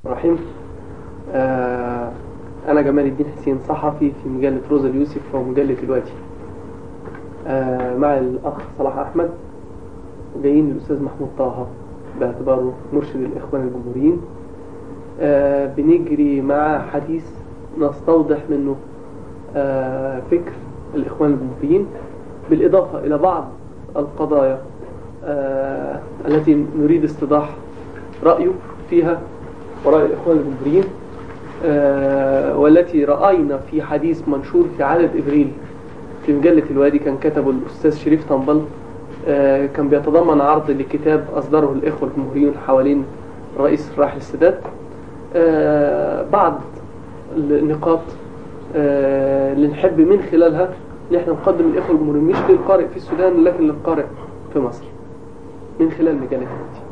الرحيم آه أنا جمال الدين حسين صحفي في مجلة روزا اليوسف ومجلة الوادي آه مع الأخ صلاح أحمد وجايين الأستاذ محمود طه باعتباره مرشد الإخوان الجمهوريين آه بنجري مع حديث نستوضح منه آه فكر الإخوان الجمهوريين بالإضافة إلى بعض القضايا آه التي نريد استيضاح رأيه فيها ورأي الإخوان الجمهوريين آه والتي رأينا في حديث منشور في عدد إبريل في مجلة الوادي كان كتبه الأستاذ شريف طنبل آه كان بيتضمن عرض لكتاب أصدره الإخوة الجمهوريون حوالين رئيس الراحل السادات آه بعض النقاط اللي نحب من خلالها ان احنا نقدم الإخوة الجمهوريين مش للقارئ في السودان لكن للقارئ في مصر من خلال مجلة الوادي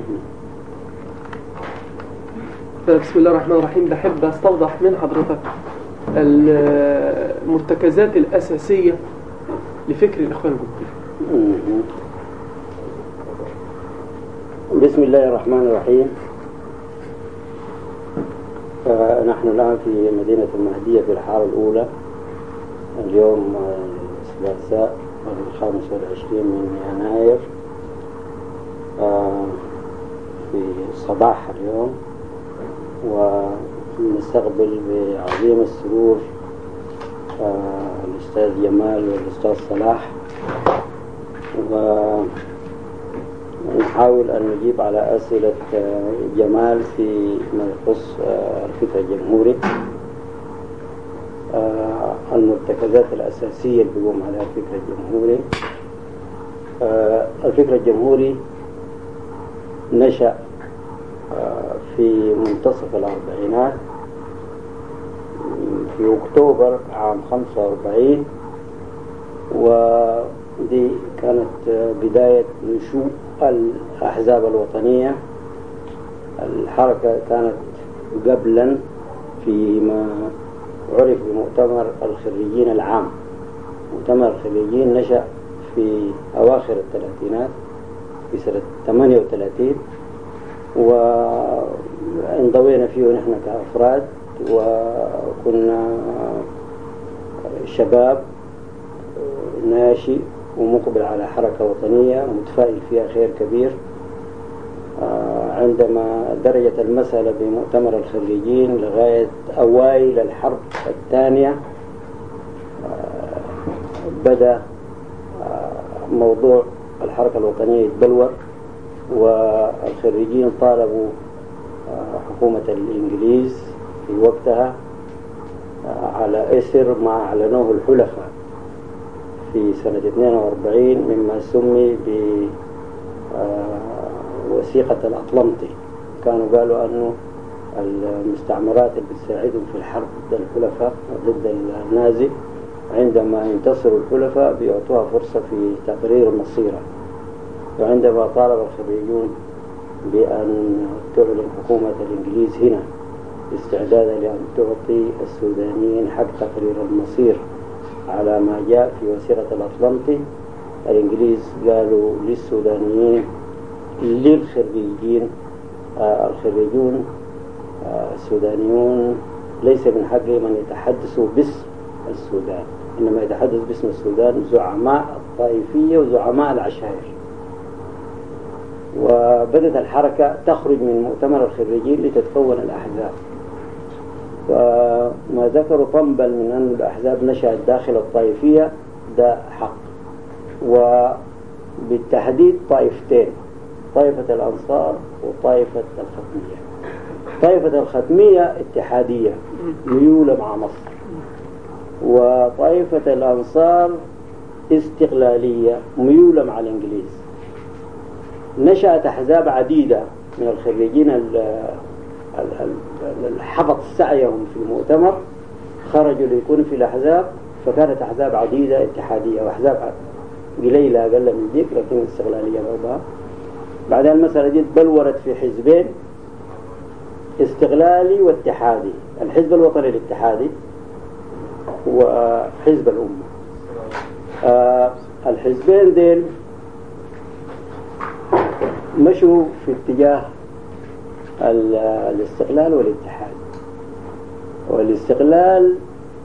بسم الله الرحمن الرحيم بحب استوضح من حضرتك المرتكزات الأساسية لفكر الإخوان الجمهوريين بسم الله الرحمن الرحيم نحن الآن في مدينة المهدية في الحارة الأولى اليوم الثلاثاء الخامس والعشرين من يناير في صباح اليوم ونستقبل بعظيم السرور الأستاذ جمال والأستاذ صلاح ونحاول أن نجيب على أسئلة جمال في ما يخص الفكر الجمهوري المرتكزات الأساسية اللي بيقوم عليها الفكر الجمهوري الفكر الجمهوري نشأ في منتصف الأربعينات في أكتوبر عام 45 ودي كانت بداية نشوء الأحزاب الوطنية الحركة كانت قبلا فيما عرف بمؤتمر الخريجين العام مؤتمر الخريجين نشأ في أواخر الثلاثينات في سنة 38 وانضوينا فيه نحن كأفراد وكنا شباب ناشئ ومقبل على حركة وطنية متفائل فيها خير كبير عندما درجت المسألة بمؤتمر الخريجين لغاية أوائل الحرب الثانية بدأ موضوع الحركة الوطنية يتبلور والخريجين طالبوا حكومة الإنجليز في وقتها على إثر ما أعلنوه الحلفاء في سنة 42 مما سمي بوثيقة الأطلنطي كانوا قالوا أنه المستعمرات اللي بتساعدهم في الحرب ضد الحلفاء ضد النازي عندما ينتصروا الحلفاء بيعطوها فرصة في تقرير مصيرها وعندما طالب الخريجون بأن تعلن حكومة الإنجليز هنا استعدادا لأن تعطي السودانيين حق تقرير المصير على ما جاء في وثيقة الأطلنطي الإنجليز قالوا للسودانيين للخريجين آه الخريجون آه السودانيون ليس من حقهم أن يتحدثوا باسم السودان إنما يتحدث باسم السودان زعماء الطائفية وزعماء العشائر وبدأت الحركة تخرج من مؤتمر الخريجين لتتكون الأحزاب وما ذكروا طنبل من أن الأحزاب نشأت داخل الطائفية ده حق وبالتحديد طائفتين طائفة الأنصار وطائفة الختمية طائفة الختمية اتحادية ميولة مع مصر وطائفة الأنصار استقلالية ميولة مع الإنجليز نشأت أحزاب عديدة من الخريجين حبط سعيهم في المؤتمر خرجوا ليكونوا في الأحزاب فكانت أحزاب عديدة اتحادية وأحزاب قليلة أقل من ذيك لكن استغلالية بعضها بعدين المسألة دي تبلورت في حزبين استغلالي واتحادي الحزب الوطني الاتحادي وحزب الأمة آه الحزبين ديل مشوا في اتجاه ال- الاستقلال والاتحاد والاستقلال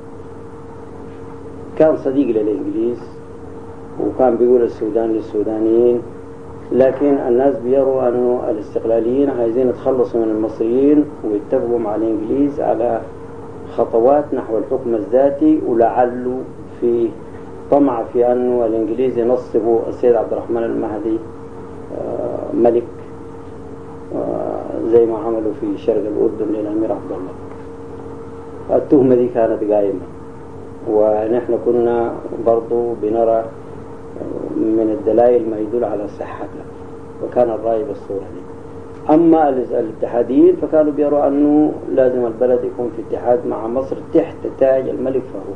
كان صديق للإنجليز وكان بيقول السودان للسودانيين لكن الناس بيروا أنه الاستقلاليين عايزين يتخلصوا من المصريين ويتفقوا مع الإنجليز على خطوات نحو الحكم الذاتي ولعله في طمع في أنه الإنجليز ينصبوا السيد عبد الرحمن المهدي آه، ملك آه، زي ما عملوا في شرق الأردن للأمير عبد الله التهمة دي كانت قائمة ونحن كنا برضو بنرى من الدلائل ما يدل على صحتها وكان الرأي بالصورة دي أما ال- الاتحاديين فكانوا بيروا أنه لازم البلد يكون في اتحاد مع مصر تحت تاج الملك فاروق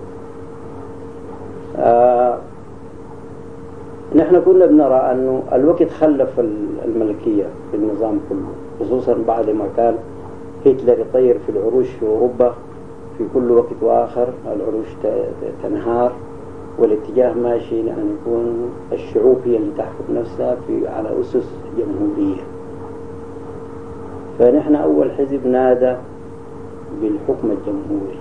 آه نحن كنا بنرى أنه الوقت خلف ال- الملكية في النظام كله خصوصا بعد ما كان هتلر يطير في العروش في أوروبا في كل وقت وآخر العروش ت- ت- تنهار والاتجاه ماشي لأن يكون الشعوب هي اللي تحكم نفسها في على أسس جمهورية فنحن أول حزب نادى بالحكم الجمهوري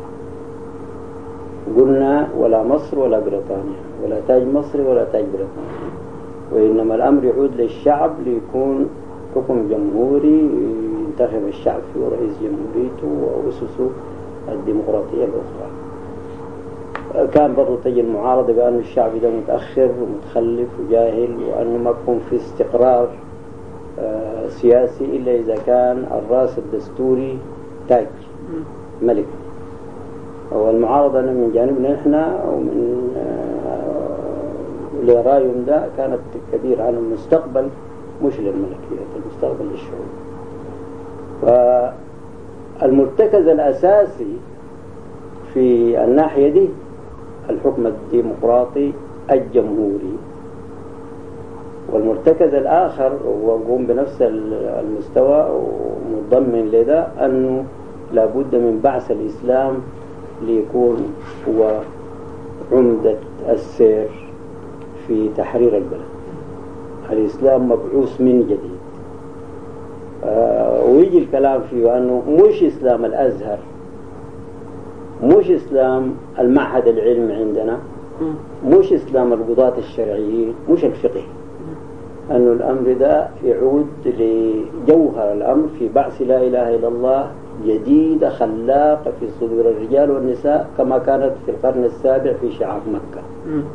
قلنا ولا مصر ولا بريطانيا ولا تاج مصر ولا تاج بريطانيا وإنما الأمر يعود للشعب ليكون حكم جمهوري ينتخب الشعب فيه رئيس جمهوريته وأسسه الديمقراطية الأخرى كان برضو تجي المعارضة بأن الشعب ده متأخر ومتخلف وجاهل وأنه ما يكون في استقرار آه، سياسي إلا إذا كان الرأس الدستوري تاج ملك والمعارضة من جانبنا نحن ومن آه، لرايهم ده كانت كبيرة عن المستقبل مش للملكية المستقبل للشعوب فالمرتكز الأساسي في الناحية دي الحكم الديمقراطي الجمهوري والمرتكز الآخر وقوم بنفس المستوى ومضمن لذا أنه لابد من بعث الإسلام ليكون هو عمدة السير في تحرير البلد الإسلام مبعوث من جديد آه ويجي الكلام فيه أنه مش إسلام الأزهر مش إسلام المعهد العلمي عندنا مش إسلام القضاة الشرعيين مش الفقه أنه الأمر ده يعود لجوهر الأمر في بعث لا إله إلا الله جديدة خلاقة في صدور الرجال والنساء كما كانت في القرن السابع في شعاب مكة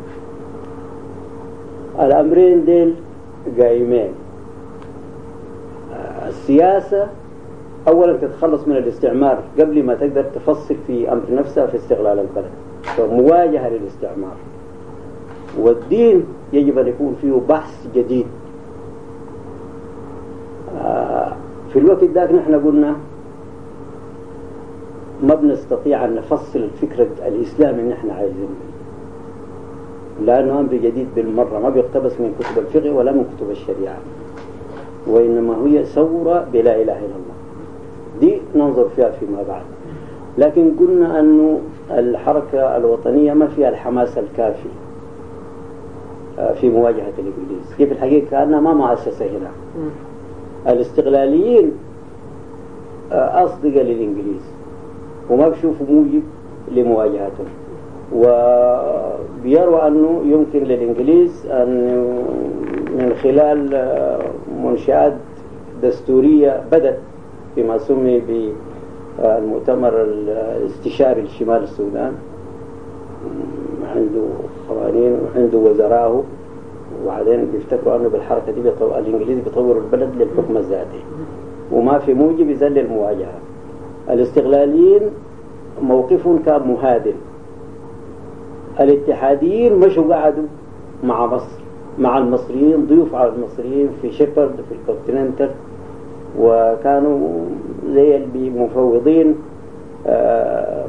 الأمرين ديل قايمين السياسة أولا تتخلص من الاستعمار قبل ما تقدر تفصل في أمر نفسها في استغلال البلد فمواجهة للاستعمار والدين يجب أن يكون فيه بحث جديد في الوقت ذاك نحن قلنا ما بنستطيع أن نفصل الفكرة الإسلام اللي نحن عايزينه لأنه أمر جديد بالمرة ما بيقتبس من كتب الفقه ولا من كتب الشريعة وإنما هي ثورة بلا إله إلا الله دي ننظر فيها فيما بعد لكن قلنا أنه الحركة الوطنية ما فيها الحماس الكافي في مواجهة الإنجليز هي في الحقيقة كأنها ما مؤسسة هنا الاستغلاليين أصدقاء للإنجليز وما بيشوفوا موجب لمواجهتهم وبيروا أنه يمكن للإنجليز أن من خلال منشآت دستورية بدت فيما سمي بالمؤتمر الاستشاري لشمال السودان عنده قوانين وعنده وزراه وبعدين بيفتكروا انه بالحركه دي بيطو... الانجليز بيطوروا البلد للحكم الذاتي وما في موجب يذل المواجهه الاستغلاليين موقفهم كان مهادن الاتحاديين مشوا قعدوا مع مصر مع المصريين ضيوف على المصريين في شيبرد في الكونتيننتال وكانوا زي المفوضين آه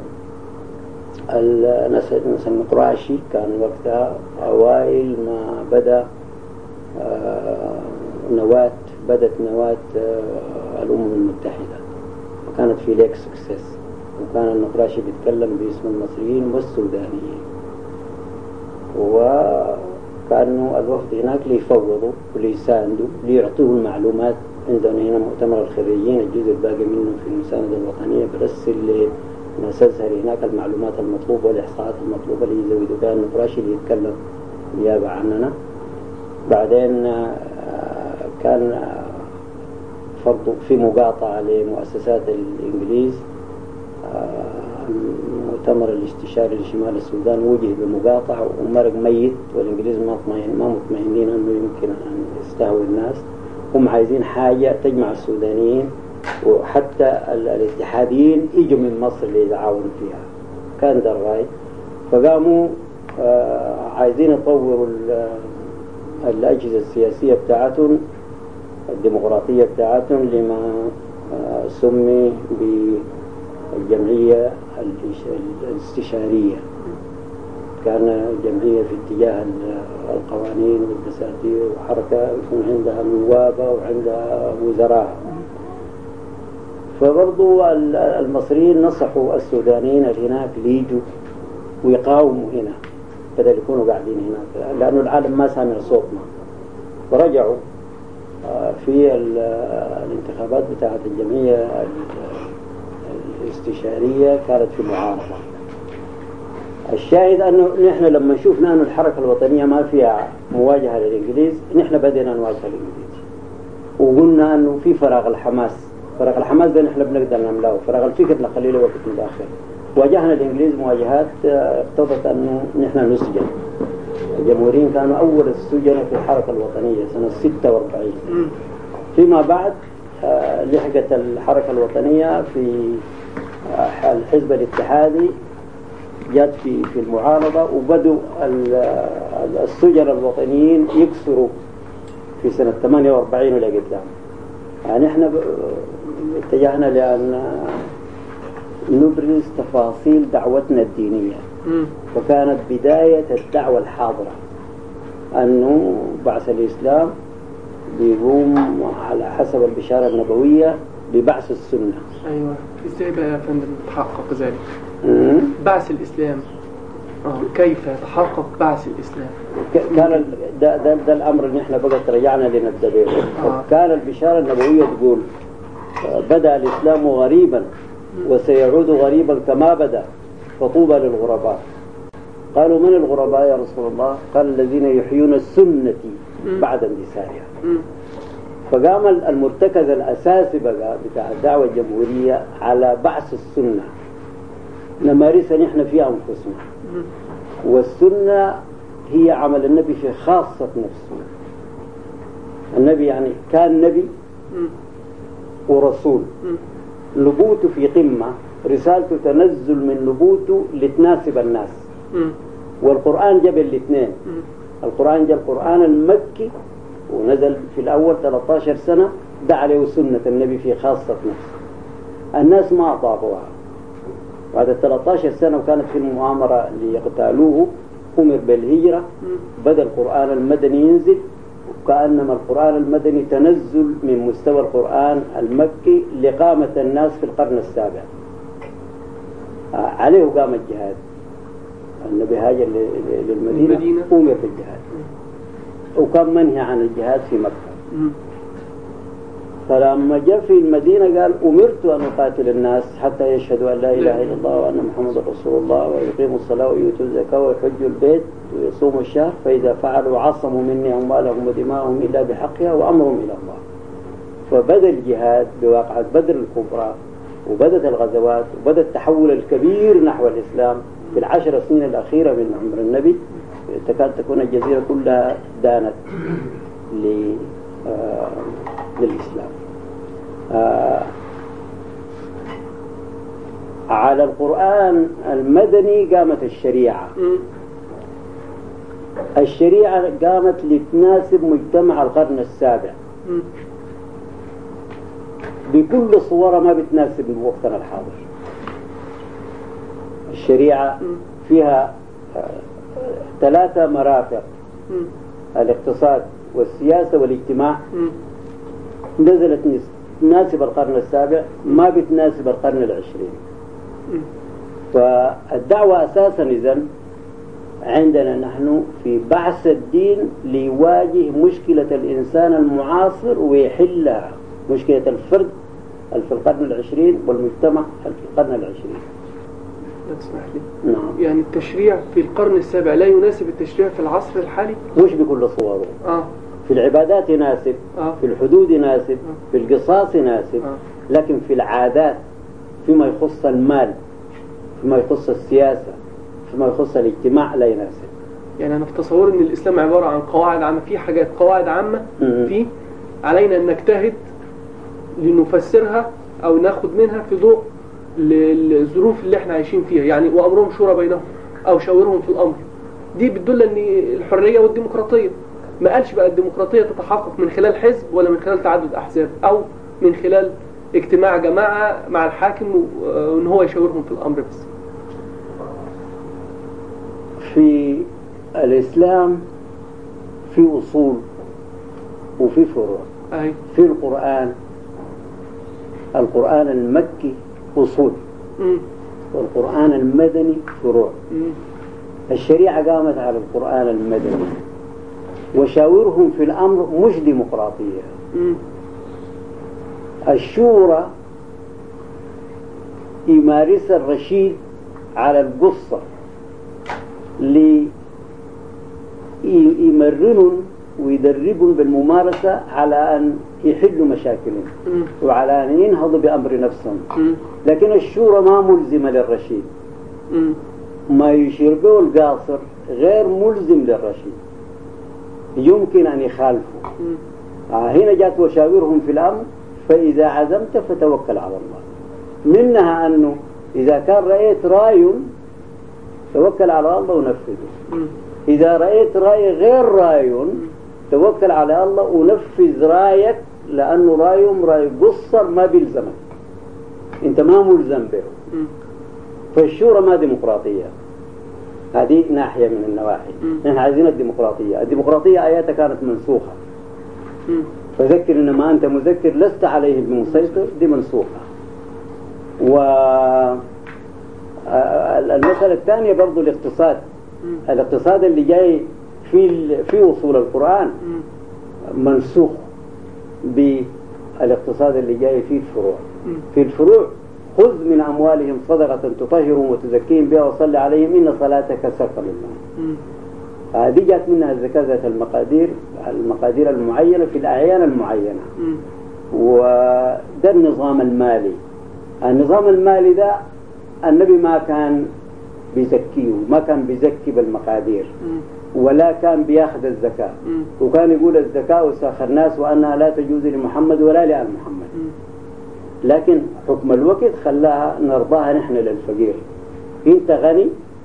الناس النقراشي كان وقتها أوائل ما بدأ آه نواة بدت نواة آه الأمم المتحدة وكانت في ليك سكسس وكان النقراشي بيتكلم باسم المصريين والسودانيين وكانوا الوفد هناك ليفوضوا وليساندوا ليعطوه المعلومات عندنا هنا مؤتمر الخريجين الجزء الباقي منه في المساندة الوطنية برسل لناس أزهر هناك المعلومات المطلوبة والإحصاءات المطلوبة اللي يزودوا بها النقراشي اللي يتكلم نيابة عننا بعدين آه، كان آه، فرض في مقاطعة لمؤسسات الإنجليز آه، المؤتمر الاستشاري لشمال السودان وجه بمقاطعة ومرق ميت والإنجليز ما مطمئن ما مطمئنين أنه يمكن أن يستهوي الناس هم عايزين حاجة تجمع السودانيين وحتى الاتحاديين يجوا من مصر ليتعاونوا فيها كان ده الرأي فقاموا آه، عايزين يطوروا الأجهزة السياسية بتاعتهم الديمقراطية بتاعتهم لما آه، سمي بالجمعية الاستشارية كان جمعية في اتجاه القوانين والدساتير وحركة يكون عندها نوابة وعندها وزراء فبرضو المصريين نصحوا السودانيين هناك ليجوا ويقاوموا هنا بدل يكونوا قاعدين هناك لأنه العالم ما سامع صوتنا فرجعوا آه، في الانتخابات بتاعت الجمعية الاستشارية كانت في معارضة الشاهد أنه نحن لما شفنا أنه الحركة الوطنية ما فيها مواجهة للإنجليز نحن بدينا نواجه الإنجليز وقلنا أنه في فراغ الحماس فراغ الحماس ده نحن بنقدر نملاه فراغ الفكر نخليه له وقت متأخر واجهنا الإنجليز مواجهات آه، اقتضت أنه نحن نسجن الجمهوريين كانوا أول السجنة في الحركة الوطنية سنة 46 فيما بعد آه، لحقت الحركة الوطنية في آه، الحزب الاتحادي جات في في المعارضة وبدوا السجن الوطنيين يكسروا في سنة 48 ولا قدام يعني احنا اتجهنا لأن نبرز تفاصيل دعوتنا الدينية وكانت بداية الدعوة الحاضرة أنه بعث الإسلام بيقوم على حسب البشارة النبوية ببعث السنة أيوة إزاي بقى يا فندم تحقق ذلك بعث الإسلام آه، كيف يتحقق بعث الإسلام كان ده, ده, ده الأمر اللي احنا بقى ترجعنا لنبدأ به آه. كان البشارة النبوية تقول بدأ الإسلام غريبا وسيعود غريبا كما بدأ فطوبى للغرباء قالوا من الغرباء يا رسول الله قال الذين يحيون السنة بعد اندثارها فقام المرتكز الأساسي بقى بتاع الدعوة الجمهورية على بعث السنة نمارسها نحن في أنفسنا والسنة هي عمل النبي في خاصة نفسه النبي يعني كان نبي ورسول نبوته في قمة رسالته تنزل من نبوته لتناسب الناس والقرآن جاب الاثنين القرآن جاء القرآن المكي ونزل في الأول 13 سنة ده عليه سنة النبي في خاصة نفسه الناس ما أطاعوها بعد 13 سنة وكانت في المؤامرة ليقتالوه أمر بالهجرة بدأ القرآن المدني ينزل وكأنما القرآن المدني تنزل من مستوى القرآن المكي لقامة الناس في القرن السابع آه، عليه قام الجهاد النبي هاجر للمدينة أمر بالجهاد وكان منهي عن الجهاد في مكة فلما جاء في المدينة قال أمرت أن أقاتل الناس حتى يشهدوا أن لا إله إلا الله وأن محمد رسول الله ويقيموا الصلاة ويؤتوا الزكاة ويحجوا البيت ويصوموا الشهر فإذا فعلوا عصموا مني أموالهم ودماءهم إلا بحقها وأمرهم إلى الله فبدأ الجهاد بواقعة بدر الكبرى وبدأت الغزوات وبدأ التحول الكبير نحو الإسلام في العشر سنين الأخيرة من عمر النبي تكاد تكون الجزيرة كلها دانت آه، للإسلام آه، على القرآن المدني قامت الشريعة الشريعة قامت لتناسب مجتمع القرن السابع بكل صورة ما بتناسب وقتنا الحاضر الشريعة فيها آه، ثلاثة مرافق الاقتصاد والسياسة والاجتماع نزلت تناسب القرن السابع ما بتناسب القرن العشرين فالدعوة أساسا إذن عندنا نحن في بعث الدين ليواجه مشكلة الإنسان المعاصر ويحلها مشكلة الفرد اللي في القرن العشرين والمجتمع اللي في القرن العشرين لا تسمح لي نعم يعني التشريع في القرن السابع لا يناسب التشريع في العصر الحالي مش بكل صوره اه في العبادات يناسب اه في الحدود يناسب في القصاص يناسب آه. لكن في العادات فيما يخص المال فيما يخص السياسة فيما يخص الاجتماع لا يناسب يعني انا في تصوري ان الاسلام عباره عن قواعد عامه في حاجات قواعد عامه مم. في علينا ان نجتهد لنفسرها او ناخد منها في ضوء ل- الظروف اللي احنا عايشين فيها يعني وامرهم شورى بينهم او شاورهم في الامر دي بتدل ان الحريه والديمقراطيه ما قالش بقى الديمقراطيه تتحقق من خلال حزب ولا من خلال تعدد احزاب او من خلال اجتماع جماعه مع الحاكم و- وان هو يشاورهم في الامر بس في الإسلام في أصول وفي فروع اي في القرآن القرآن المكي أصول مم. والقرآن المدني فروع مم. الشريعة قامت على القرآن المدني وشاورهم في الأمر مش ديمقراطية مم. الشورى يمارسها الرشيد على القصة ليمرنهم ويدربهم بالممارسة على أن يحلوا مشاكلهم مم. وعلى أن ينهضوا بأمر نفسهم مم. لكن الشورى ما ملزمة للرشيد مم. ما يشير به القاصر غير ملزم للرشيد يمكن أن يخالفه مم. آه هنا جاءت وشاورهم في الأمر فإذا عزمت فتوكل على الله منها أنه إذا كان رأيت راي توكل على الله ونفذه مم. إذا رأيت رأي غير راي توكل على الله ونفذ رايك لأنه رايهم راي قصر ما بيلزمك أنت ما ملزم به مم. فالشورى ما ديمقراطية هذه ناحية من النواحي مم. نحن عايزين الديمقراطية الديمقراطية آياتها كانت منسوخة مم. فذكر إنما أنت مذكر لست عليه بمسيطر دي منسوخة و آه، المسألة الثانية برضو الاقتصاد مم. الاقتصاد اللي جاي في ال- في وصول القرآن مم. منسوخ بالاقتصاد اللي جاي فيه الفروع مم. في الفروع خذ من أموالهم صدقة تطهرهم وتزكيهم بها وصل عليهم إن صلاتك سكن لهم مم. هذه جات منها الزكاة ذات المقادير المقادير المعينة في الأعيان المعينة مم. وده النظام المالي النظام المالي ده النبي ما كان بيزكيه ما كان بيزكي بالمقادير مم. ولا كان بياخذ الزكاة مم. وكان يقول الزكاة وساخ الناس وأنها لا تجوز لمحمد ولا لآل محمد مم. لكن حكم الوقت خلاها نرضاها نحن للفقير انت غني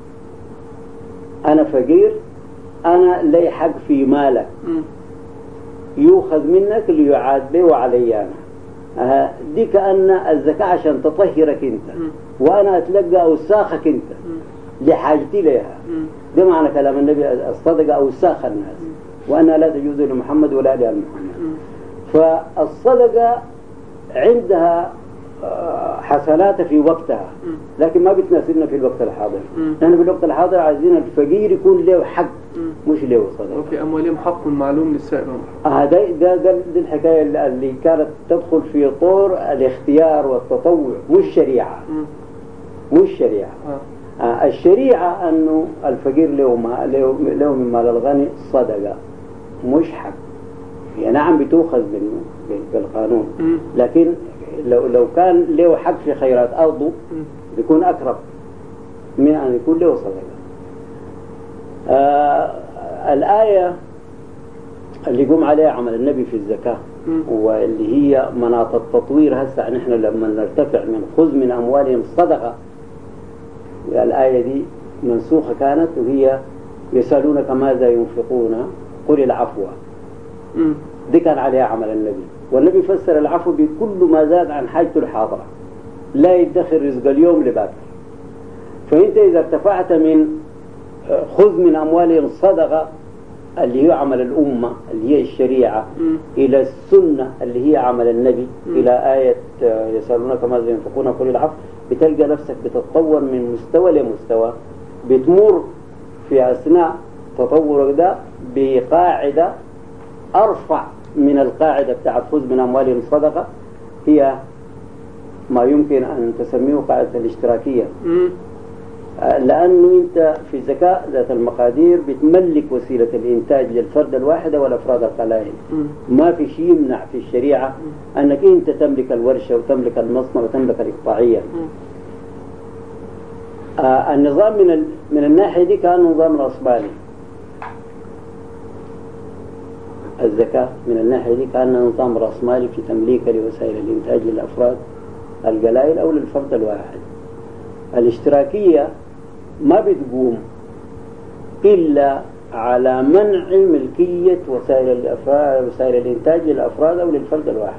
انا فقير انا لي حق في مالك مم. يؤخذ منك ليعاد به وعلي انا آه، دي كأن الزكاة عشان تطهرك انت مم. وانا اتلقى اوساخك انت مم. لحاجتي لها مم. ده معنى كلام النبي الصدقة اوساخ الناس وانها لا تجوز لمحمد ولا لآل محمد مم. فالصدقة عندها آه، حسنات في وقتها مم. لكن ما بتناسبنا في الوقت الحاضر مم. نحن في الوقت الحاضر عايزين الفقير يكون له حق مم. مش له صدقة وفي أموالهم حق معلوم للسائل والمحروم. آه ده ده ده دي الحكاية اللي- اللي كانت تدخل في طور الاختيار والتطوع مش شريعة مم. مش شريعة آه. آه الشريعة أنه الفقير له ما له, له من مال الغني صدقة مش حق هي نعم بتؤخذ منه بال- بالقانون مم. لكن لو لو كان له حق في خيرات أرضه مم. بيكون أقرب من أن يكون له صدقة آه الآية اللي قم عليها عمل النبي في الزكاة مم. واللي هي مناط التطوير هسه نحن لما نرتفع من خذ من أموالهم صدقة الآية دي منسوخة كانت وهي يسألونك ماذا ينفقون قل العفو مم. دي كان عليها عمل النبي والنبي فسر العفو بكل ما زاد عن حاجته الحاضرة لا يدخر رزق اليوم لباكر فأنت إذا ارتفعت من آه، خذ من أموالهم صدقة اللي هي عمل الأمة اللي هي الشريعة مم. إلى السنة اللي هي عمل النبي مم. إلى آية آه، يسألونك ماذا ينفقون قل العفو بتلقى نفسك بتتطور من مستوى لمستوى بتمر في أثناء تطورك ده بقاعدة أرفع من القاعدة بتاعت خذ من أموالهم صدقة هي ما يمكن أن تسميه قاعدة الاشتراكية مم. آه، لأنه أنت في الزكاة ذات المقادير بتملك وسيلة الإنتاج للفرد الواحد والأفراد القلائل مم. ما في شيء يمنع في الشريعة أنك أنت تملك الورشة وتملك المصنع وتملك الإقطاعية مم. آه النظام من ال... من الناحية دي كان نظام رأسمالي الزكاة من الناحية دي كان نظام رأسمالي في تمليكها لوسائل الإنتاج للأفراد القلائل أو للفرد الواحد الاشتراكية ما بتقوم إلا على منع ملكية وسائل الأفراد وسائل الإنتاج للأفراد أو للفرد الواحد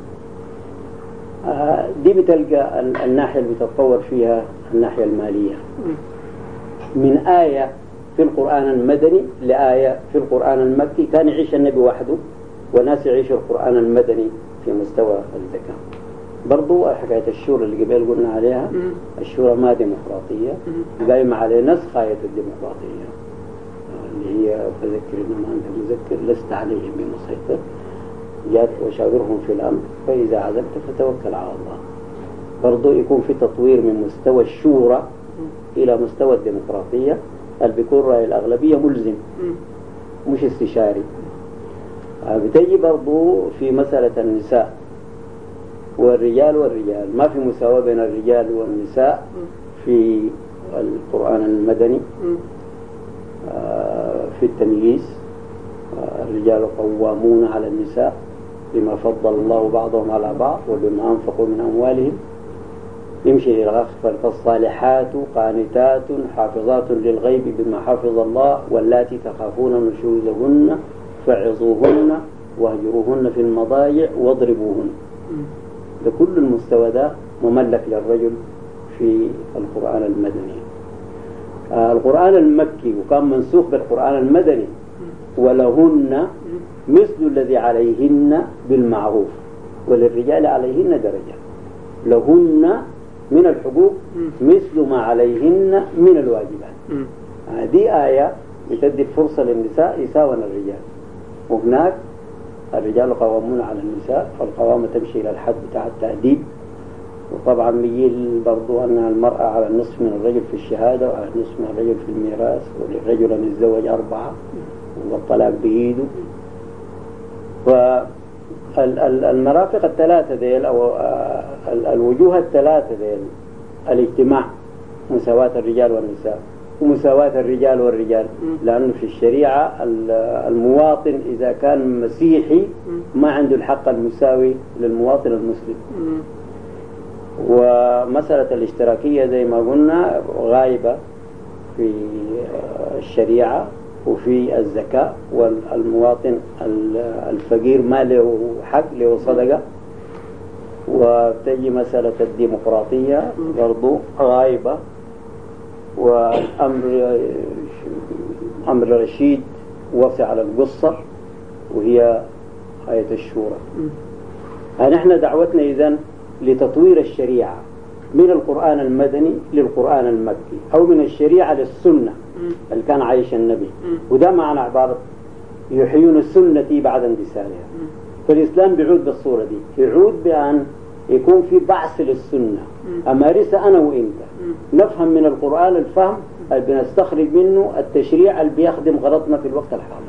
آه، دي بتلقى ال- الناحية اللي بتتطور فيها الناحية المالية مم. من آية في القرآن المدني لآية في القرآن المكي كان يعيش النبي وحده وناس يعيشوا القرآن المدني في مستوى الزكاة برضو حكاية الشورى اللي قبل قلنا عليها مم. الشورى ما ديمقراطية مم. قايمة على نسخ آية الديمقراطية اللي هي فذكر إنما أنت مذكر لست عليهم بمسيطر جاءت وشاورهم في الأمر فإذا عزمت فتوكل على الله برضو يكون في تطوير من مستوى الشورى إلى مستوى الديمقراطية اللي بيكون رأي الأغلبية ملزم مم. مش استشاري آه، بتجي برضو في مسألة النساء والرجال والرجال ما في مساواة بين الرجال والنساء في القرآن المدني مم. آه، في التمييز آه، الرجال قوامون على النساء بما فضل الله بعضهم على بعض وبما أنفقوا من أموالهم يمشي إلى الآخر فالصالحات قانتات حافظات للغيب بما حفظ الله واللاتي تخافون نشوزهن فعظوهن واهجروهن في المضاجع واضربوهن مم. ده كل المستوى ده مملك للرجل في القرآن المدني آه القرآن المكي وكان منسوخ بالقرآن المدني ولهن مثل الذي عليهن بالمعروف وللرجال عليهن درجة لهن من الحقوق مثل ما عليهن من الواجبات مم. هذه آية بتدي فرصة للنساء يساوون الرجال وهناك الرجال قوامون على النساء فالقوامة تمشي إلى الحد بتاع التأديب وطبعا بيجي برضو أن المرأة على النصف من الرجل في الشهادة وعلى النصف من الرجل في الميراث وللرجل أن يتزوج أربعة والطلاق بإيده فالمرافق الثلاثة ديل أو آه، ال- الوجوه الثلاثة ديل الاجتماع مساواة الرجال والنساء ومساواة الرجال والرجال مم. لأنه في الشريعة ال- المواطن إذا كان مسيحي ما عنده الحق المساوي للمواطن المسلم مم. ومسألة الاشتراكية زي ما قلنا غايبة في الشريعة وفي الزكاة والمواطن الفقير ما له حق له صدقة وبتجي مسألة الديمقراطية برضو غايبة والأمر أمر رشيد وصي على القصة وهي آية الشورى مم. نحن دعوتنا إذن لتطوير الشريعة من القرآن المدني للقرآن المكي أو من الشريعة للسنة مم. اللي كان عايش النبي مم. وده معنى عبارة يحيون السنة بعد اندثارها مم. فالإسلام بيعود بالصورة دي يعود بأن يكون في بعث للسنة مم. أمارسها أنا وإنت مم. نفهم من القرآن الفهم اللي بنستخرج منه التشريع اللي بيخدم غرضنا في الوقت الحاضر